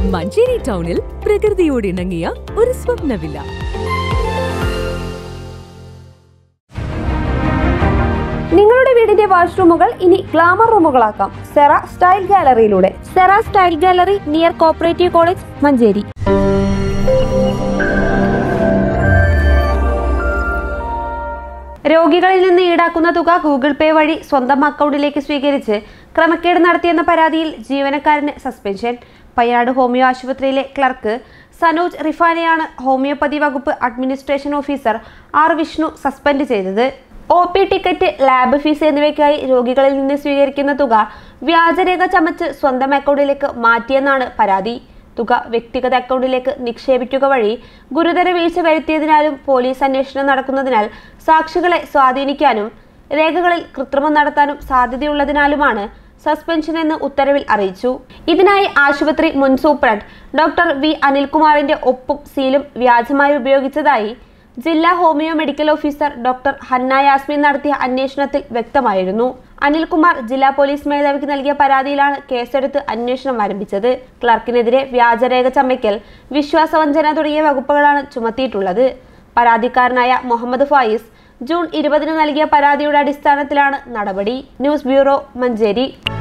മഞ്ചേരി ടൗണിൽ പ്രകൃതിയോട് ഇണങ്ങിയ ഒരു സ്വപ്ന വില്ല നിങ്ങളുടെ വീടിന്റെ വാഷ്റൂമുകൾ ഇനി ഗ്ലാമർ റൂമുകളാക്കാം സെറ സ്റ്റൈൽ ഗാലറിയിലൂടെ Sera style gallery near cooperative college Manjeri രോഗികളിൽ നിന്ന് ഈടാക്കുന്ന തുക ഗൂഗിൾ പേ വഴി സ്വന്തം അക്കൗണ്ടിലേക്ക് സ്വീകരിച്ച് ക്രമക്കേട് നടത്തിയെന്ന പരാതിയിൽ ജീവനക്കാരന് സസ്പെൻഷൻ പയ്യനാട് ഹോമിയോ ആശുപത്രിയിലെ ക്ലർക്ക് സനോജ് റിഫാനെയാണ് ഹോമിയോപ്പതി വകുപ്പ് administration officer R Vishnu suspend ചെയ്തത് O P ticket lab fee എന്നിവയ്ക്കായി രോഗികളിൽ നിന്ന് സ്വീകരിക്കുന്ന തുക വ്യാജരേഖ ചമച്ച് സ്വന്തം അക്കൗണ്ടിലേക്ക് മാറ്റിയെന്നാണ് പരാതി തുക വ്യക്തിഗത അക്കൗണ്ടിലേക്ക് നിക്ഷേപിക്കുക വഴി ഗുരുതര വീഴ്ച വരുത്തിയതിനാലും പോലീസ് അന്വേഷണം നടക്കുന്നതിനാൽ സാക്ഷികളെ സ്വാധീനിക്കാനും രേഖകളിൽ കൃത്രിമം നടത്താനും സാധ്യതയുള്ളതിനാലുമാണ് സസ്പെൻഷൻ എന്ന് ഉത്തരവിൽ അറിയിച്ചു ഇതിനായി ആശുപത്രി മുൻ സൂപ്രണ്ട് ഡോക്ടർ വി അനിൽകുമാറിന്റെ ഒപ്പും സീലും വ്യാജമായി ഉപയോഗിച്ചതായി ജില്ലാ homeo medical officer doctor Hanna Yasmin നടത്തിയ അന്വേഷണത്തിൽ വ്യക്തമായിരുന്നു അനിൽകുമാർ ജില്ലാ പോലീസ് മേധാവിക്ക് നൽകിയ പരാതിയിലാണ് കേസെടുത്ത് അന്വേഷണം ആരംഭിച്ചത് ക്ലർക്കിനെതിരെ വ്യാജരേഖ ചമയ്ക്കൽ വിശ്വാസവഞ്ചന തുടങ്ങിയ വകുപ്പുകളാണ് ചുമത്തിയിട്ടുള്ളത് പരാതിക്കാരനായ മുഹമ്മദ് ഫായിസ് ജൂൺ ഇരുപതിന് നൽകിയ പരാതിയുടെ അടിസ്ഥാനത്തിലാണ് നടപടി ന്യൂസ് ബ്യൂറോ മഞ്ചേരി